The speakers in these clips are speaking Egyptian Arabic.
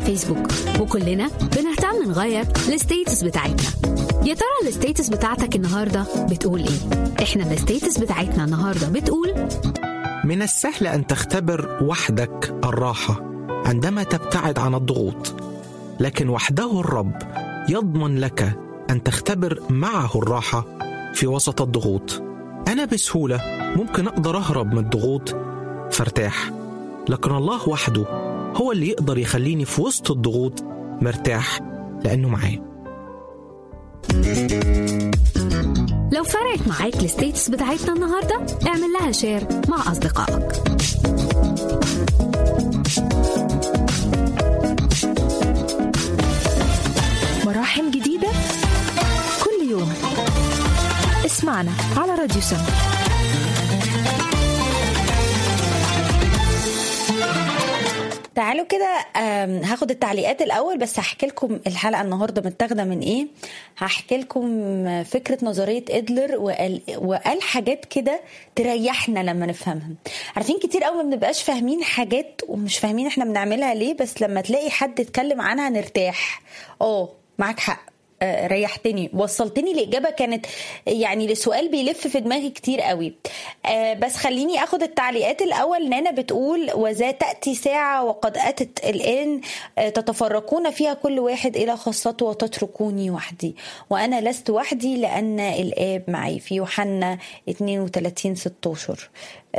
فيسبوك وكلنا بنهتم نغير الستيتس بتاعتنا يا ترى الستيتس بتاعتك النهارده بتقول ايه احنا الستيتس بتاعتنا النهارده بتقول من السهل ان تختبر وحدك الراحه عندما تبتعد عن الضغوط لكن وحده الرب يضمن لك ان تختبر معه الراحه في وسط الضغوط انا بسهوله ممكن اقدر اهرب من الضغوط فارتاح لكن الله وحده هو اللي يقدر يخليني في وسط الضغوط مرتاح لانه معايا لو فرقت معاك الستيتس بتاعتنا النهارده اعمل لها شير مع اصدقائك مراحم جديدة كل يوم اسمعنا على راديو سم تعالوا كده آم، هاخد التعليقات الاول بس هحكي لكم الحلقه النهارده متاخده من ايه هحكي لكم فكره نظريه ادلر وقال, وقال حاجات كده تريحنا لما نفهمها عارفين كتير قوي ما بنبقاش فاهمين حاجات ومش فاهمين احنا بنعملها ليه بس لما تلاقي حد اتكلم عنها نرتاح اه معاك حق آه، ريحتني وصلتني لإجابة كانت يعني لسؤال بيلف في دماغي كتير قوي آه، بس خليني أخد التعليقات الأول نانا بتقول وذا تأتي ساعة وقد أتت الآن آه، تتفرقون فيها كل واحد إلى خاصته وتتركوني وحدي وأنا لست وحدي لأن الآب معي في يوحنا 32 16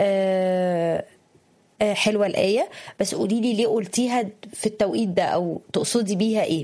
آه، آه، حلوه الايه بس قولي لي ليه قلتيها في التوقيت ده او تقصدي بيها ايه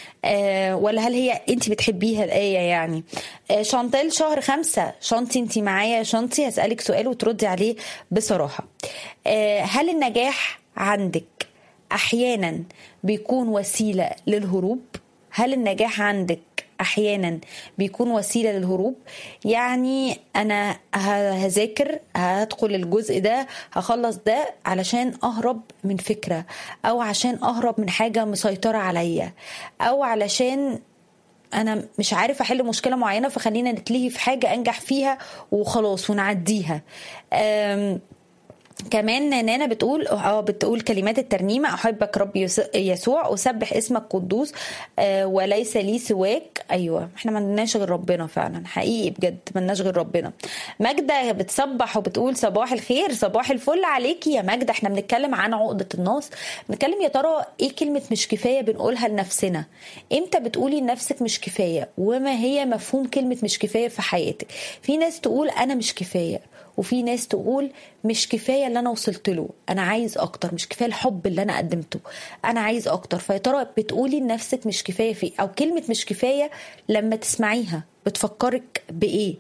آه ولا هل هي انت بتحبيها الايه يعني آه شانتال شهر خمسة شانتي انت معايا يا شانتي هسألك سؤال وتردي عليه بصراحة آه هل النجاح عندك احيانا بيكون وسيلة للهروب هل النجاح عندك احيانا بيكون وسيله للهروب يعني انا ه- هذاكر هدخل الجزء ده هخلص ده علشان اهرب من فكره او عشان اهرب من حاجه مسيطره عليا او علشان انا مش عارف احل مشكله معينه فخلينا نتلهي في حاجه انجح فيها وخلاص ونعديها أم كمان نانا بتقول اه بتقول كلمات الترنيمه احبك رب يس- يسوع اسبح اسمك قدوس آه وليس لي سواك ايوه احنا ما عندناش غير ربنا فعلا حقيقي بجد ما لناش غير ربنا ماجده بتصبح وبتقول صباح الخير صباح الفل عليكي يا ماجده احنا بنتكلم عن عقده النص بنتكلم يا ترى ايه كلمه مش كفايه بنقولها لنفسنا امتى بتقولي لنفسك مش كفايه وما هي مفهوم كلمه مش كفايه في حياتك في ناس تقول انا مش كفايه وفي ناس تقول مش كفايه اللي انا وصلت له انا عايز اكتر مش كفايه الحب اللي انا قدمته انا عايز اكتر فيا ترى بتقولي لنفسك مش كفايه في او كلمه مش كفايه لما تسمعيها بتفكرك بايه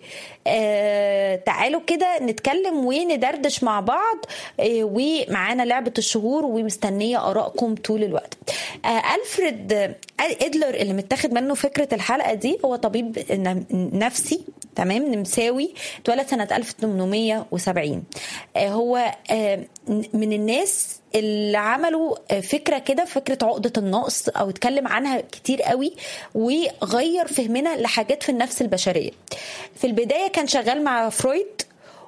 آه تعالوا كده نتكلم وندردش مع بعض آه ومعانا لعبه الشهور ومستنيه ارائكم طول الوقت آه الفريد آه، ادلر اللي متاخد منه فكره الحلقه دي هو طبيب ن- نفسي تمام نمساوي اتولد سنه 1870 آه هو آه من الناس اللي عملوا آه، فكره كده فكره عقده النقص او اتكلم عنها كتير قوي وغير فهمنا لحاجات في النفس البشريه في البدايه كان شغال مع فرويد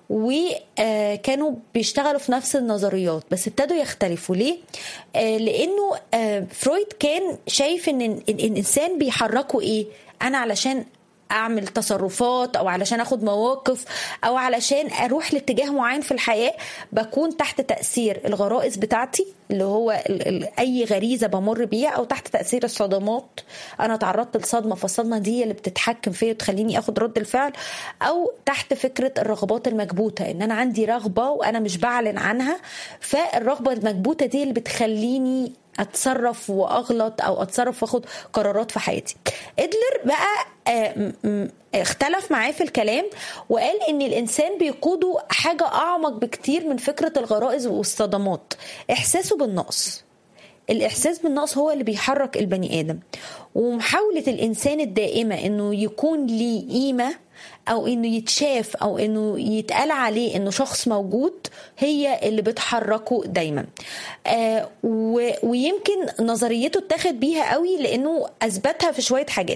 وكانوا بيشتغلوا في نفس النظريات بس ابتدوا يختلفوا ليه؟ آه، لانه آه، فرويد كان شايف ان ال- الانسان بيحركه ايه؟ انا علشان اعمل تصرفات او علشان اخد مواقف او علشان اروح لاتجاه معين في الحياه بكون تحت تاثير الغرائز بتاعتي اللي هو ال- ال- اي غريزه بمر بيها او تحت تاثير الصدمات انا تعرضت لصدمه فالصدمه دي اللي بتتحكم فيا وتخليني اخد رد الفعل او تحت فكره الرغبات المكبوته ان انا عندي رغبه وانا مش بعلن عنها فالرغبه المكبوته دي اللي بتخليني اتصرف واغلط او اتصرف واخد قرارات في حياتي ادلر بقى آه، م- م- اختلف معاه في الكلام وقال ان الانسان بيقوده حاجه اعمق بكتير من فكره الغرائز والصدمات احساسه بالنقص الاحساس بالنقص هو اللي بيحرك البني ادم ومحاوله الانسان الدائمه انه يكون ليه قيمه او انه يتشاف او انه يتقال عليه انه شخص موجود هي اللي بتحركه دايما آه و- ويمكن نظريته اتاخد بيها قوي لانه اثبتها في شويه حاجات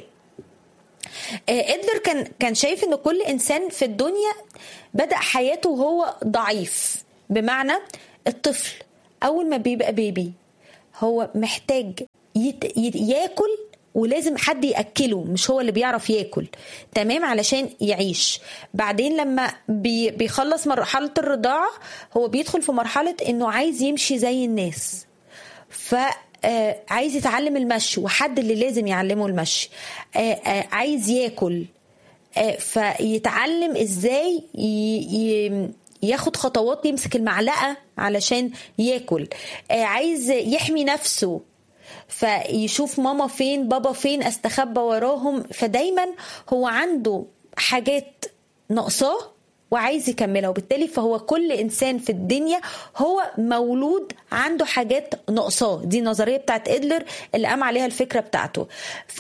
آه، ادلر كان كان شايف ان كل انسان في الدنيا بدا حياته وهو ضعيف بمعنى الطفل اول ما بيبقى بيبي هو محتاج يت... يت... ياكل ولازم حد ياكله مش هو اللي بيعرف ياكل تمام علشان يعيش بعدين لما بي... بيخلص مرحله الرضاعه هو بيدخل في مرحله انه عايز يمشي زي الناس ف آه عايز يتعلم المشي وحد اللي لازم يعلمه المشي آه آه عايز ياكل آه فيتعلم ازاي ي... ي... ياخد خطوات يمسك المعلقه علشان ياكل آه عايز يحمي نفسه فيشوف ماما فين بابا فين استخبى وراهم فدايما هو عنده حاجات ناقصاه وعايز يكملها وبالتالي فهو كل انسان في الدنيا هو مولود عنده حاجات ناقصاه دي النظريه بتاعت ادلر اللي قام عليها الفكره بتاعته ف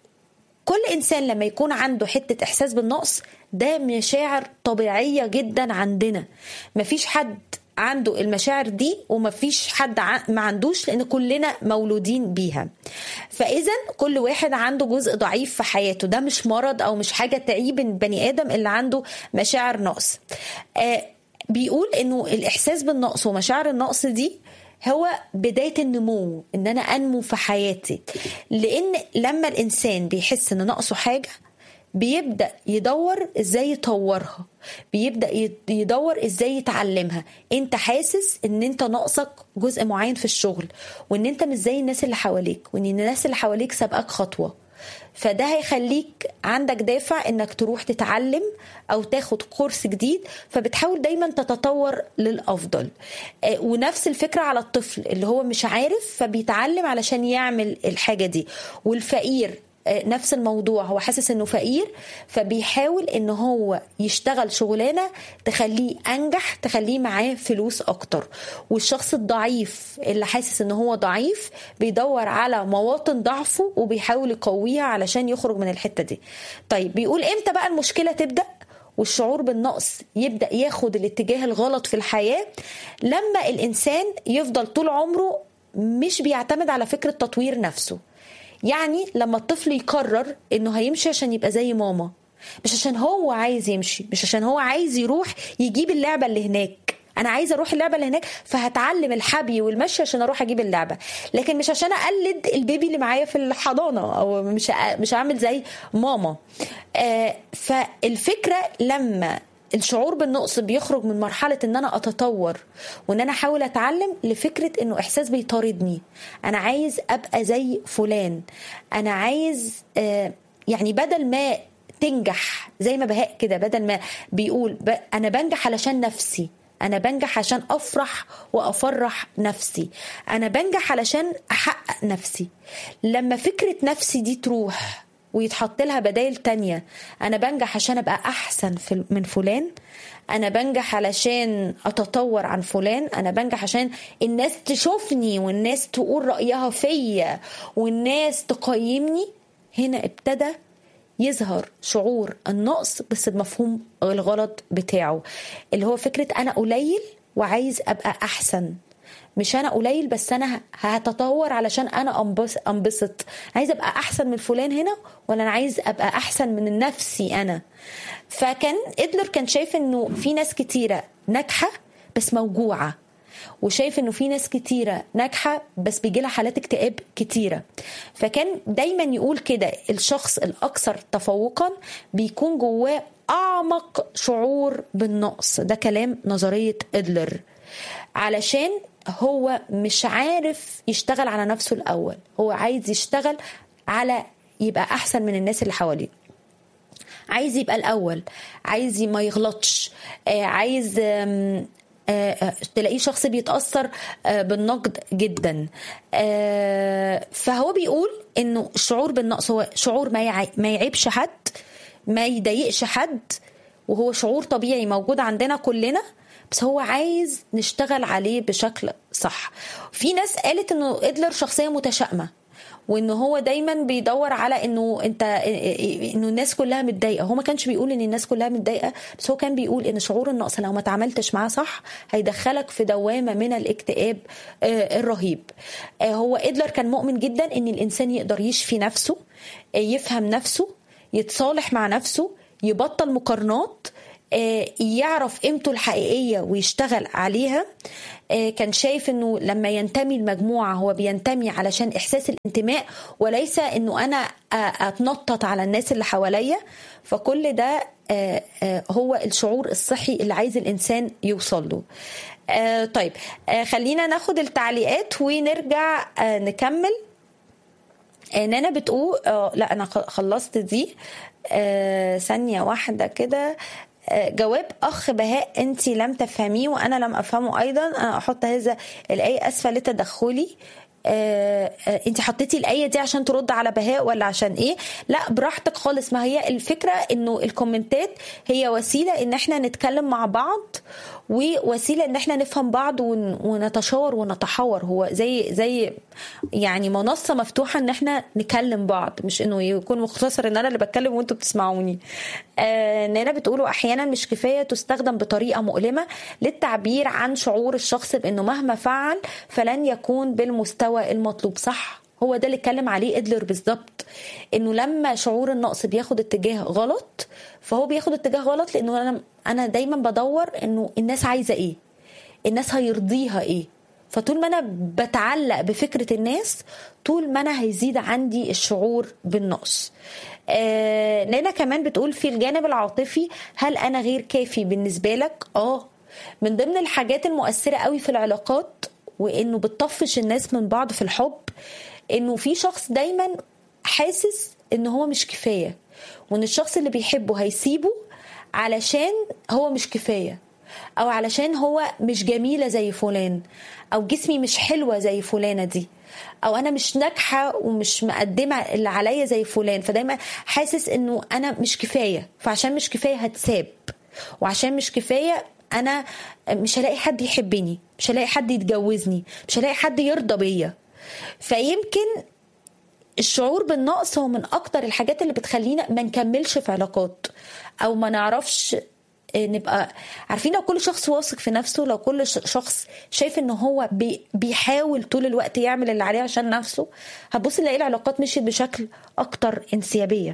كل انسان لما يكون عنده حته احساس بالنقص ده مشاعر طبيعيه جدا عندنا مفيش حد عنده المشاعر دي ومفيش حد ما عندوش لان كلنا مولودين بيها فاذا كل واحد عنده جزء ضعيف في حياته ده مش مرض او مش حاجه تعيب البني ادم اللي عنده مشاعر نقص آه بيقول انه الاحساس بالنقص ومشاعر النقص دي هو بداية النمو ان انا انمو في حياتي لان لما الانسان بيحس ان ناقصه حاجة بيبدا يدور ازاي يطورها بيبدا يدور ازاي يتعلمها انت حاسس ان انت ناقصك جزء معين في الشغل وان انت مش زي الناس اللي حواليك وان الناس اللي حواليك سابقاك خطوه فده هيخليك عندك دافع انك تروح تتعلم او تاخد كورس جديد فبتحاول دايما تتطور للافضل ونفس الفكره على الطفل اللي هو مش عارف فبيتعلم علشان يعمل الحاجه دي والفقير نفس الموضوع هو حاسس انه فقير فبيحاول ان هو يشتغل شغلانه تخليه انجح تخليه معاه فلوس اكتر والشخص الضعيف اللي حاسس ان هو ضعيف بيدور على مواطن ضعفه وبيحاول يقويها علشان يخرج من الحته دي طيب بيقول امتى بقى المشكله تبدا والشعور بالنقص يبدا ياخد الاتجاه الغلط في الحياه لما الانسان يفضل طول عمره مش بيعتمد على فكره تطوير نفسه يعني لما الطفل يقرر انه هيمشي عشان يبقى زي ماما مش عشان هو عايز يمشي مش عشان هو عايز يروح يجيب اللعبه اللي هناك انا عايزه اروح اللعبه اللي هناك فهتعلم الحبي والمشي عشان اروح اجيب اللعبه لكن مش عشان اقلد البيبي اللي معايا في الحضانه او مش مش هعمل زي ماما آه فالفكره لما الشعور بالنقص بيخرج من مرحلة ان انا اتطور وان انا احاول اتعلم لفكرة انه احساس بيطاردني انا عايز ابقى زي فلان انا عايز آه يعني بدل ما تنجح زي ما بهاء كده بدل ما بيقول ب... انا بنجح علشان نفسي انا بنجح عشان افرح وافرح نفسي انا بنجح علشان احقق نفسي لما فكرة نفسي دي تروح ويتحط لها بدايل تانية أنا بنجح عشان أبقى أحسن من فلان أنا بنجح علشان أتطور عن فلان أنا بنجح عشان الناس تشوفني والناس تقول رأيها فيا والناس تقيمني هنا ابتدى يظهر شعور النقص بس بمفهوم الغلط بتاعه اللي هو فكرة أنا قليل وعايز أبقى أحسن مش انا قليل بس انا هتطور علشان انا انبسط عايز ابقى احسن من فلان هنا ولا انا عايز ابقى احسن من نفسي انا فكان ادلر كان شايف انه في ناس كتيره ناجحه بس موجوعه وشايف انه في ناس كتيره ناجحه بس بيجي لها حالات اكتئاب كتيره فكان دايما يقول كده الشخص الاكثر تفوقا بيكون جواه اعمق شعور بالنقص ده كلام نظريه ادلر علشان هو مش عارف يشتغل على نفسه الاول هو عايز يشتغل على يبقى احسن من الناس اللي حواليه عايز يبقى الاول عايز ما يغلطش عايز تلاقيه شخص بيتاثر بالنقد جدا فهو بيقول انه الشعور بالنقص هو شعور ما يعيبش حد ما يضايقش حد وهو شعور طبيعي موجود عندنا كلنا بس هو عايز نشتغل عليه بشكل صح في ناس قالت انه ادلر شخصيه متشائمه وان هو دايما بيدور على انه انت انه الناس كلها متضايقه هو ما كانش بيقول ان الناس كلها متضايقه بس هو كان بيقول ان شعور النقص لو ما تعاملتش معاه صح هيدخلك في دوامه من الاكتئاب الرهيب هو ادلر كان مؤمن جدا ان الانسان يقدر يشفي نفسه يفهم نفسه يتصالح مع نفسه يبطل مقارنات آه، يعرف قيمته الحقيقيه ويشتغل عليها آه، كان شايف انه لما ينتمي لمجموعه هو بينتمي علشان احساس الانتماء وليس انه انا آه، اتنطط على الناس اللي حواليا فكل ده آه، آه، هو الشعور الصحي اللي عايز الانسان يوصل له آه، طيب آه، خلينا ناخد التعليقات ونرجع آه، نكمل آه، نانا بتقول اه لا انا خ- خلصت دي آه، ثانيه واحده كده آه، جواب اخ بهاء انت لم تفهميه وانا لم افهمه ايضا انا احط هذا الايه اسفه لتدخلي آه، آه، انت حطيتي الايه دي عشان ترد على بهاء ولا عشان ايه لا براحتك خالص ما هي الفكره انه الكومنتات هي وسيله ان احنا نتكلم مع بعض ووسيله ان احنا نفهم بعض ون- ونتشاور ونتحاور هو زي زي يعني منصه مفتوحه ان احنا نكلم بعض مش انه يكون مختصر ان انا اللي بتكلم وانتوا بتسمعوني آه نانا بتقولوا احيانا مش كفايه تستخدم بطريقه مؤلمه للتعبير عن شعور الشخص بانه مهما فعل فلن يكون بالمستوى المطلوب صح هو ده اللي اتكلم عليه ادلر بالظبط انه لما شعور النقص بياخد اتجاه غلط فهو بياخد اتجاه غلط لانه انا انا دايما بدور انه الناس عايزه ايه الناس هيرضيها ايه فطول ما انا بتعلق بفكره الناس طول ما انا هيزيد عندي الشعور بالنقص آه نانا كمان بتقول في الجانب العاطفي هل انا غير كافي بالنسبه لك اه من ضمن الحاجات المؤثره قوي في العلاقات وانه بتطفش الناس من بعض في الحب انه في شخص دايما حاسس ان هو مش كفايه وان الشخص اللي بيحبه هيسيبه علشان هو مش كفايه او علشان هو مش جميله زي فلان او جسمي مش حلوه زي فلانه دي او انا مش ناجحه ومش مقدمه اللي عليا زي فلان فدايما حاسس انه انا مش كفايه فعشان مش كفايه هتساب وعشان مش كفايه انا مش هلاقي حد يحبني مش هلاقي حد يتجوزني مش هلاقي حد يرضى بيا فيمكن الشعور بالنقص هو من اكتر الحاجات اللي بتخلينا ما نكملش في علاقات او ما نعرفش نبقى عارفين لو كل شخص واثق في نفسه لو كل شخص شايف ان هو بي بيحاول طول الوقت يعمل اللي عليه عشان نفسه هتبص نلاقي العلاقات مشيت بشكل اكتر انسيابيه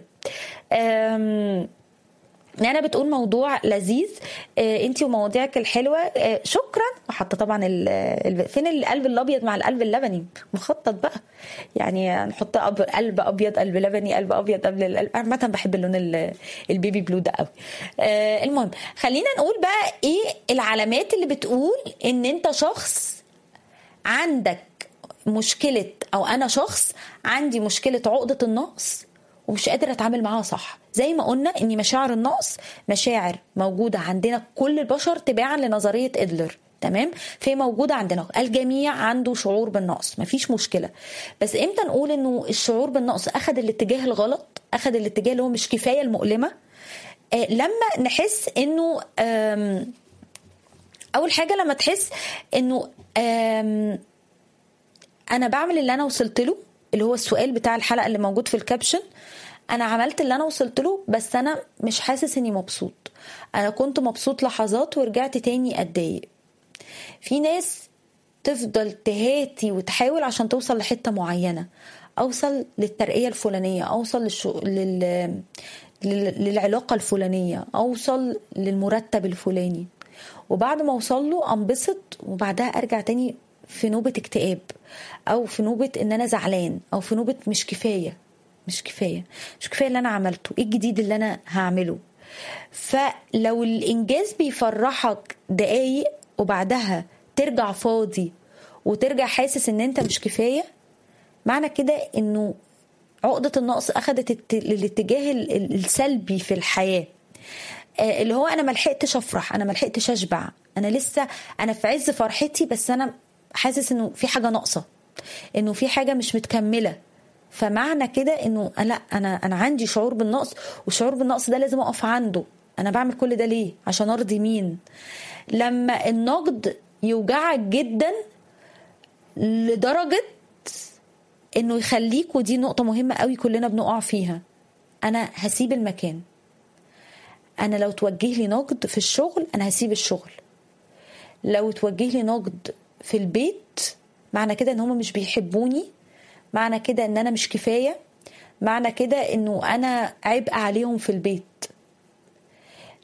انا بتقول موضوع لذيذ آه انت ومواضيعك الحلوه آه شكرا وحاطه طبعا ال ال فين القلب الابيض مع القلب اللبني مخطط بقى يعني نحط أب قلب ابيض قلب لبني قلب ابيض قبل القلب عامه بحب اللون البيبي بلو ده قوي آه المهم خلينا نقول بقى ايه العلامات اللي بتقول ان انت شخص عندك مشكله او انا شخص عندي مشكله عقده النقص ومش قادر اتعامل معاها صح زي ما قلنا ان مشاعر النقص مشاعر موجوده عندنا كل البشر تباعا لنظريه ادلر تمام فهي موجوده عندنا الجميع عنده شعور بالنقص مفيش مشكله بس امتى نقول انه الشعور بالنقص اخذ الاتجاه الغلط اخذ الاتجاه اللي هو مش كفايه المؤلمه آه لما نحس انه اول حاجه لما تحس انه انا بعمل اللي انا وصلت له اللي هو السؤال بتاع الحلقه اللي موجود في الكابشن انا عملت اللي انا وصلت له بس انا مش حاسس اني مبسوط انا كنت مبسوط لحظات ورجعت تاني اتضايق في ناس تفضل تهاتي وتحاول عشان توصل لحته معينه اوصل للترقيه الفلانيه اوصل للشو... لل... لل... للعلاقه الفلانيه اوصل للمرتب الفلاني وبعد ما اوصل له انبسط وبعدها ارجع تاني في نوبة اكتئاب أو في نوبة إن أنا زعلان أو في نوبة مش كفاية مش كفاية مش كفاية اللي أنا عملته إيه الجديد اللي أنا هعمله فلو الإنجاز بيفرحك دقايق وبعدها ترجع فاضي وترجع حاسس إن أنت مش كفاية معنى كده إنه عقدة النقص أخدت الاتجاه السلبي في الحياة اللي هو أنا ملحقتش أفرح أنا ملحقتش أشبع أنا لسه أنا في عز فرحتي بس أنا حاسس انه في حاجه ناقصه انه في حاجه مش متكمله فمعنى كده انه لا انا انا عندي شعور بالنقص والشعور بالنقص ده لازم اقف عنده انا بعمل كل ده ليه عشان ارضي مين لما النقد يوجعك جدا لدرجه انه يخليك ودي نقطه مهمه قوي كلنا بنقع فيها انا هسيب المكان انا لو توجه لي نقد في الشغل انا هسيب الشغل لو توجه لي نقد في البيت معنى كده ان هم مش بيحبوني معنى كده ان انا مش كفايه معنى كده انه انا عبء عليهم في البيت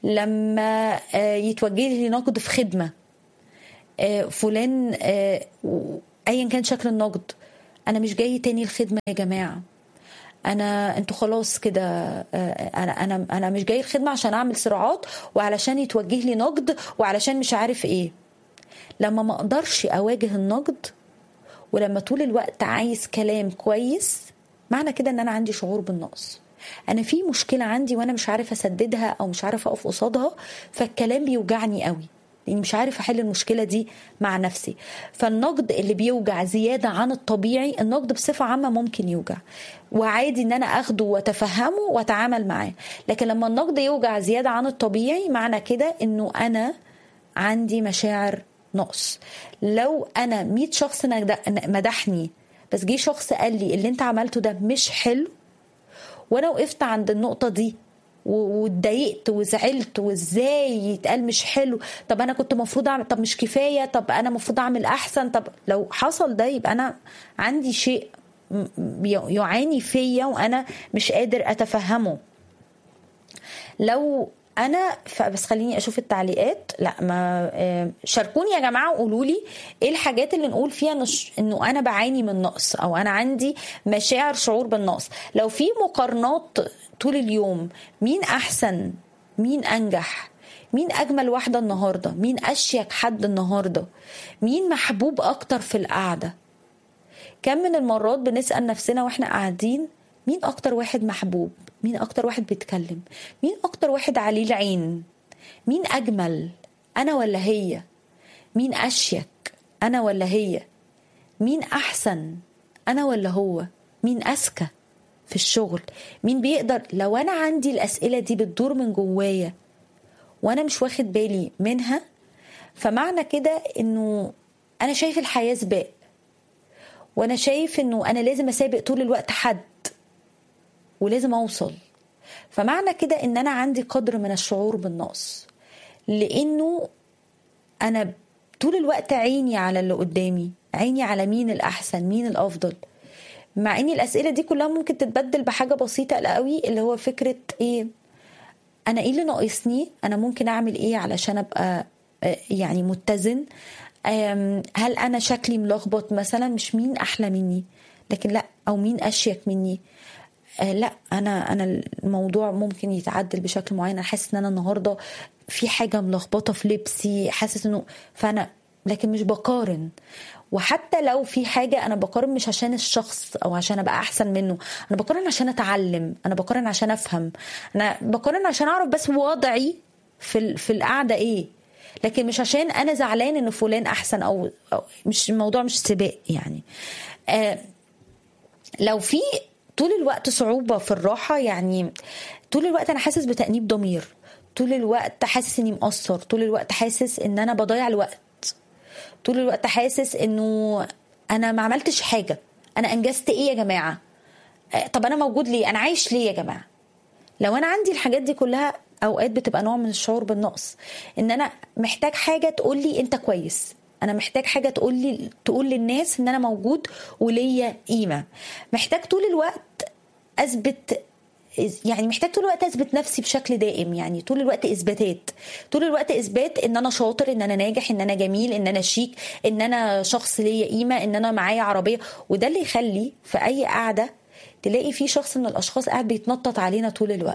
لما آه، يتوجه لي نقد في خدمه آه، فلان آه، و- ايا كان شكل النقد انا مش جاي تاني الخدمه يا جماعه انا انتوا خلاص كده آه، انا انا انا مش جاي الخدمه عشان اعمل صراعات وعلشان يتوجه لي نقد وعلشان مش عارف ايه لما ما اقدرش اواجه النقد ولما طول الوقت عايز كلام كويس معنى كده ان انا عندي شعور بالنقص انا في مشكله عندي وانا مش عارف اسددها او مش عارف اقف قصادها فالكلام بيوجعني قوي لاني مش عارف احل المشكله دي مع نفسي فالنقد اللي بيوجع زياده عن الطبيعي النقد بصفه عامه ممكن يوجع وعادي ان انا اخده واتفهمه واتعامل معاه لكن لما النقد يوجع زياده عن الطبيعي معنى كده انه انا عندي مشاعر نقص لو انا 100 شخص ند- مدحني بس جه شخص قال لي اللي انت عملته ده مش حلو وانا وقفت عند النقطه دي و- واتضايقت وزعلت وازاي يتقال مش حلو طب انا كنت المفروض اعمل طب مش كفايه طب انا المفروض اعمل احسن طب لو حصل ده يبقى انا عندي شيء م- م- يعاني فيا وانا مش قادر اتفهمه لو انا بس خليني اشوف التعليقات لا ما آه، شاركوني يا جماعه وقولوا لي ايه الحاجات اللي نقول فيها نش- انه انا بعاني من نقص او انا عندي مشاعر شعور بالنقص لو في مقارنات طول اليوم مين احسن مين انجح مين اجمل واحده النهارده مين اشيك حد النهارده مين محبوب اكتر في القعده كم من المرات بنسأل نفسنا واحنا قاعدين مين أكتر واحد محبوب مين أكتر واحد بيتكلم مين أكتر واحد عليه العين مين أجمل أنا ولا هي مين أشيك أنا ولا هي مين أحسن أنا ولا هو مين أذكى في الشغل مين بيقدر لو أنا عندي الأسئلة دي بتدور من جوايا وأنا مش واخد بالي منها فمعنى كده إنه أنا شايف الحياة سباق وانا شايف انه انا لازم اسابق طول الوقت حد ولازم اوصل فمعنى كده ان انا عندي قدر من الشعور بالنقص لانه انا طول الوقت عيني على اللي قدامي عيني على مين الاحسن مين الافضل مع ان الاسئله دي كلها ممكن تتبدل بحاجه بسيطه قوي اللي هو فكره ايه انا ايه اللي ناقصني انا ممكن اعمل ايه علشان ابقى آه، يعني متزن آم، هل انا شكلي ملخبط مثلا مش مين احلى مني لكن لا او مين اشيك مني آه لا انا انا الموضوع ممكن يتعدل بشكل معين انا حاسس ان انا النهارده في حاجه ملخبطه في لبسي حاسس انه فانا لكن مش بقارن وحتى لو في حاجه انا بقارن مش عشان الشخص او عشان ابقى احسن منه انا بقارن عشان اتعلم انا بقارن عشان افهم انا بقارن عشان اعرف بس وضعي في ال- في القعده ايه لكن مش عشان انا زعلان ان فلان احسن او, أو مش الموضوع مش سباق يعني آه لو في طول الوقت صعوبة في الراحة يعني طول الوقت أنا حاسس بتأنيب ضمير طول الوقت حاسس إني مقصر طول الوقت حاسس إن أنا بضيع الوقت طول الوقت حاسس إنه أنا ما عملتش حاجة أنا أنجزت إيه يا جماعة آه، طب أنا موجود ليه أنا عايش ليه يا جماعة لو انا عندي الحاجات دي كلها اوقات بتبقى نوع من الشعور بالنقص ان انا محتاج حاجه تقول لي انت كويس انا محتاج حاجه تقول لي تقول للناس ان انا موجود وليا قيمه محتاج طول الوقت اثبت يعني محتاج طول الوقت اثبت نفسي بشكل دائم يعني طول الوقت اثباتات طول الوقت اثبات ان انا شاطر ان انا ناجح ان انا جميل ان انا شيك ان انا شخص ليا قيمه ان انا معايا عربيه وده اللي يخلي في اي قعده تلاقي في شخص من الاشخاص قاعد بيتنطط علينا طول الوقت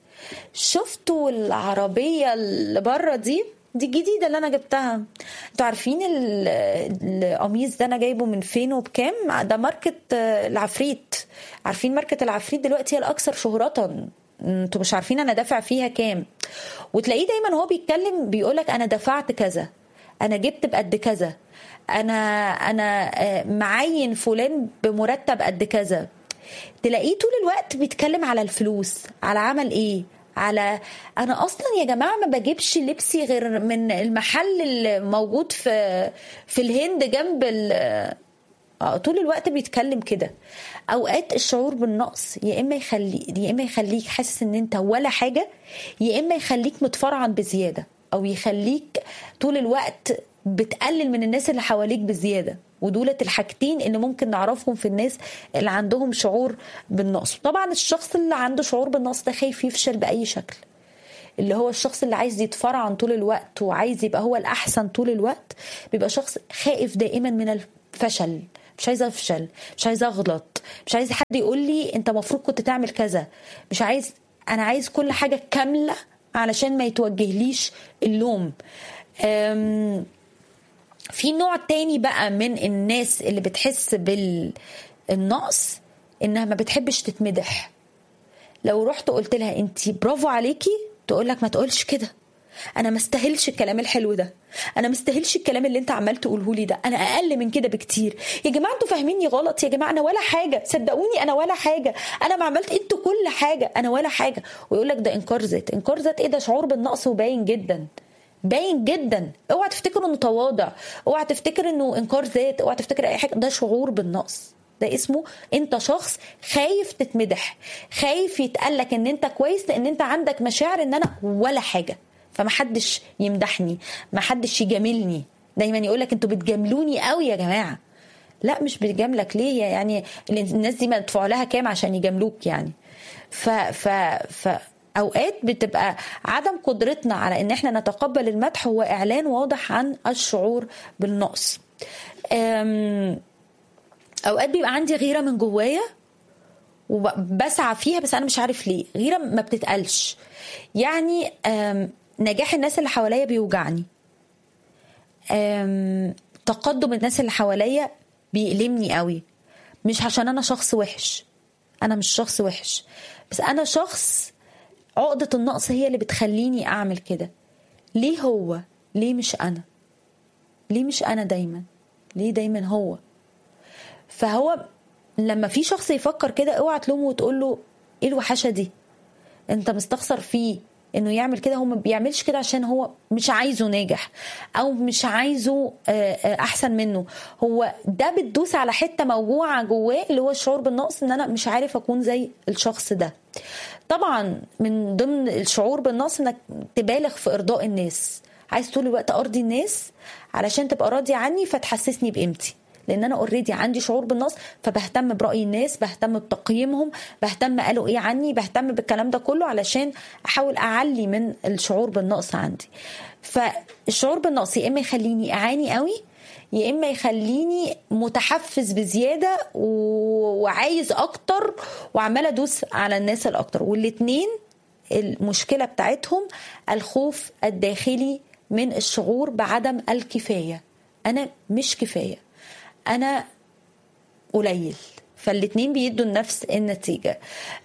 شفتوا العربيه اللي بره دي دي الجديده اللي انا جبتها انتوا عارفين ال- القميص ده انا جايبه من فين وبكام ده ماركه آه، العفريت عارفين ماركه العفريت دلوقتي هي الاكثر شهره انتوا مش عارفين انا دافع فيها كام وتلاقيه دايما هو بيتكلم بيقولك انا دفعت كذا انا جبت بقد كذا انا انا آه، معين فلان بمرتب قد كذا تلاقيه طول الوقت بيتكلم على الفلوس على عمل ايه على انا اصلا يا جماعه ما بجيبش لبسي غير من المحل اللي موجود في في الهند جنب ال- آه، طول الوقت بيتكلم كده اوقات الشعور بالنقص يا اما يخلي يا اما يخليك حاسس ان انت ولا حاجه يا اما يخليك متفرعن بزياده او يخليك طول الوقت بتقلل من الناس اللي حواليك بزياده ودولت الحاجتين اللي ممكن نعرفهم في الناس اللي عندهم شعور بالنقص طبعا الشخص اللي عنده شعور بالنقص ده خايف يفشل باي شكل اللي هو الشخص اللي عايز يتفرعن طول الوقت وعايز يبقى هو الاحسن طول الوقت بيبقى شخص خائف دائما من الفشل مش عايزه افشل مش عايزه اغلط مش عايز حد يقول لي انت المفروض كنت تعمل كذا مش عايز انا عايز كل حاجه كامله علشان ما يتوجهليش اللوم أم في نوع تاني بقى من الناس اللي بتحس بالنقص انها ما بتحبش تتمدح لو رحت قلت لها انت برافو عليكي تقول لك ما تقولش كده انا ما استاهلش الكلام الحلو ده انا ما استاهلش الكلام اللي انت عمال تقوله لي ده انا اقل من كده بكتير يا جماعه انتوا فاهميني غلط يا جماعه انا ولا حاجه صدقوني انا ولا حاجه انا ما عملت انتوا كل حاجه انا ولا حاجه ويقول لك ده انكار ذات انكار ذات ايه ده شعور بالنقص وباين جدا باين جدا اوعى تفتكر انه تواضع اوعى تفتكر انه انكار ذات اوعى تفتكر اي حاجه ده شعور بالنقص ده اسمه انت شخص خايف تتمدح خايف يتقالك ان انت كويس لان انت عندك مشاعر ان انا ولا حاجه فمحدش يمدحني محدش يجاملني دايما يقولك انتوا بتجاملوني قوي يا جماعه لا مش بتجاملك ليه يعني الناس دي مدفوع لها كام عشان يجاملوك يعني ف ف ف اوقات بتبقى عدم قدرتنا على ان احنا نتقبل المدح هو اعلان واضح عن الشعور بالنقص أم اوقات بيبقى عندي غيره من جوايا وبسعى فيها بس انا مش عارف ليه غيره ما بتتقالش يعني نجاح الناس اللي حواليا بيوجعني تقدم الناس اللي حواليا بيألمني قوي مش عشان انا شخص وحش انا مش شخص وحش بس انا شخص عقدة النقص هي اللي بتخليني اعمل كده ليه هو ليه مش انا ليه مش انا دايما ليه دايما هو فهو لما في شخص يفكر كده اوعى تلومه وتقول له ايه الوحشه دي انت مستخسر فيه انه يعمل كده هو ما بيعملش كده عشان هو مش عايزه ناجح او مش عايزه احسن منه هو ده بتدوس على حته موجوعه جواه اللي هو الشعور بالنقص ان انا مش عارف اكون زي الشخص ده طبعا من ضمن الشعور بالنقص انك تبالغ في ارضاء الناس عايز طول الوقت ارضي الناس علشان تبقى راضي عني فتحسسني بقيمتي لان انا اوريدي عندي شعور بالنقص فبهتم براي الناس بهتم بتقييمهم بهتم قالوا ايه عني بهتم بالكلام ده كله علشان احاول اعلي من الشعور بالنقص عندي فالشعور بالنقص يا اما يخليني اعاني قوي يا اما يخليني متحفز بزياده وعايز اكتر وعماله ادوس على الناس الاكتر والاتنين المشكله بتاعتهم الخوف الداخلي من الشعور بعدم الكفايه انا مش كفايه انا قليل فالاتنين بيدوا نفس النتيجه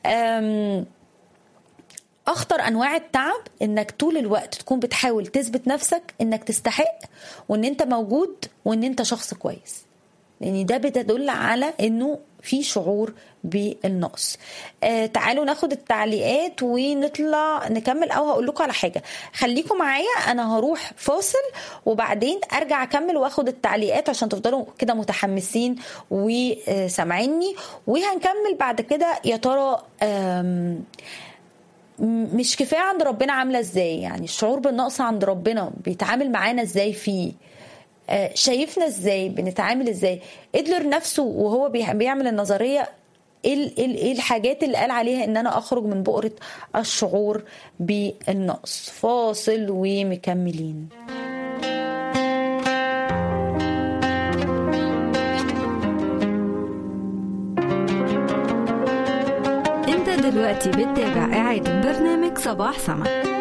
اخطر انواع التعب انك طول الوقت تكون بتحاول تثبت نفسك انك تستحق وان انت موجود وان انت شخص كويس لان يعني ده بتدل على انه في شعور بالنقص آه تعالوا ناخد التعليقات ونطلع نكمل او هقول لكم على حاجه خليكم معايا انا هروح فاصل وبعدين ارجع اكمل واخد التعليقات عشان تفضلوا كده متحمسين وسامعيني وهنكمل بعد كده يا ترى مش كفايه عند ربنا عامله ازاي يعني الشعور بالنقص عند ربنا بيتعامل معانا ازاي فيه شايفنا ازاي بنتعامل ازاي ادلر نفسه وهو بيعمل النظريه ايه ايه الحاجات اللي قال عليها ان انا اخرج من بؤره الشعور بالنقص فاصل ومكملين انت دلوقتي بتتابع اعاده برنامج صباح سما